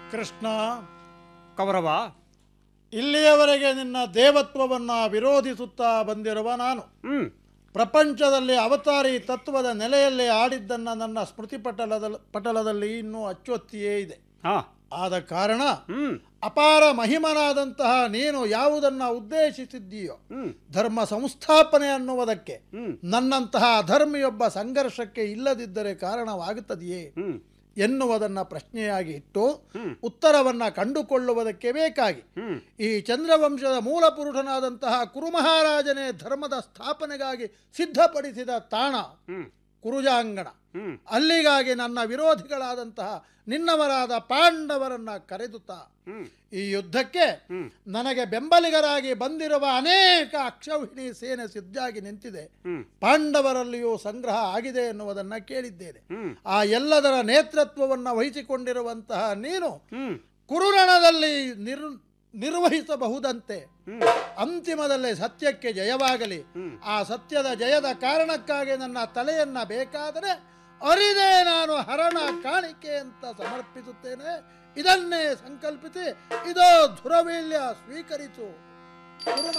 ಕೃಷ್ಣ ಕೌರವ ಇಲ್ಲಿಯವರೆಗೆ ನಿನ್ನ ದೇವತ್ವವನ್ನು ವಿರೋಧಿಸುತ್ತಾ ಬಂದಿರುವ ನಾನು ಹ್ಮ್ ಪ್ರಪಂಚದಲ್ಲಿ ಅವತಾರಿ ತತ್ವದ ನೆಲೆಯಲ್ಲಿ ಆಡಿದ್ದನ್ನು ನನ್ನ ಸ್ಮೃತಿ ಪಟಲದ ಪಟಲದಲ್ಲಿ ಇನ್ನೂ ಅಚ್ಚೊತ್ತಿಯೇ ಇದೆ ಹಾ ಆದ ಕಾರಣ ಹ್ಮ್ ಅಪಾರ ಮಹಿಮನಾದಂತಹ ನೀನು ಯಾವುದನ್ನು ಉದ್ದೇಶಿಸಿದ್ದೀಯೋ ಹ್ಮ್ ಧರ್ಮ ಸಂಸ್ಥಾಪನೆ ಅನ್ನುವುದಕ್ಕೆ ಹ್ಮ್ ನನ್ನಂತಹ ಅಧರ್ಮಿಯೊಬ್ಬ ಸಂಘರ್ಷಕ್ಕೆ ಇಲ್ಲದಿದ್ದರೆ ಕಾರಣವಾಗುತ್ತದೆಯೇ ಹ್ಮ್ ಎನ್ನುವುದನ್ನು ಪ್ರಶ್ನೆಯಾಗಿ ಇಟ್ಟು ಹ್ಮ್. ಉತ್ತರವನ್ನು ಕಂಡುಕೊಳ್ಳುವುದಕ್ಕೆ ಬೇಕಾಗಿ ಹ್ಮ್ ಈ ಚಂದ್ರವಂಶದ ಮೂಲ ಪುರುಷನಾದಂತಹ ಕುರುಮಹಾರಾಜನೇ ಧರ್ಮದ ಸ್ಥಾಪನೆಗಾಗಿ ಸಿದ್ಧಪಡಿಸಿದ ತಾಣ ಹ್ಮ್ ಕುರುಜಾಂಗಣ ಹ್ಮ್ ಅಲ್ಲಿಗಾಗಿ ನನ್ನ ವಿರೋಧಿಗಳಾದಂತಹ ನಿನ್ನವರಾದ ಪಾಂಡವರನ್ನ ಕರೆದುತ್ತಾ ಹ್ಮ್ ಈ ಯುದ್ಧಕ್ಕೆ ಹ್ಮ್ ನನಗೆ ಬೆಂಬಲಿಗರಾಗಿ ಬಂದಿರುವ ಅನೇಕ ಅಕ್ಷೌಹಿಣಿ ಸೇನೆ ಸಿದ್ಧಾಗಿ ನಿಂತಿದೆ ಹ್ಮ್ ಪಾಂಡವರಲ್ಲಿಯೂ ಸಂಗ್ರಹ ಆಗಿದೆ ಎನ್ನುವುದನ್ನು ಕೇಳಿದ್ದೇನೆ ಹ್ಮ್ ಆ ಎಲ್ಲದರ ನೇತೃತ್ವವನ್ನು ವಹಿಸಿಕೊಂಡಿರುವಂತಹ ನೀನು ಹ್ಮ್ ಕುರುರಣದಲ್ಲಿ ನಿರ್ ನಿರ್ವಹಿಸಬಹುದಂತೆ ಹ್ಮ್ ಅಂತಿಮದಲ್ಲಿ ಸತ್ಯಕ್ಕೆ ಜಯವಾಗಲಿ ಹ್ಮ್. ಆ ಸತ್ಯದ ಜಯದ ಕಾರಣಕ್ಕಾಗಿ ನನ್ನ ತಲೆಯನ್ನ ಬೇಕಾದರೆ ಅರಿದೇ ನಾನು ಹರಣ ಕಾಣಿಕೆ ಅಂತ ಸಮರ್ಪಿಸುತ್ತೇನೆ ಇದನ್ನೇ ಸಂಕಲ್ಪಿಸಿ ಇದೋ ಧುರವೀಲ್ಯ ಸ್ವೀಕರಿಸು ಕುರುಮ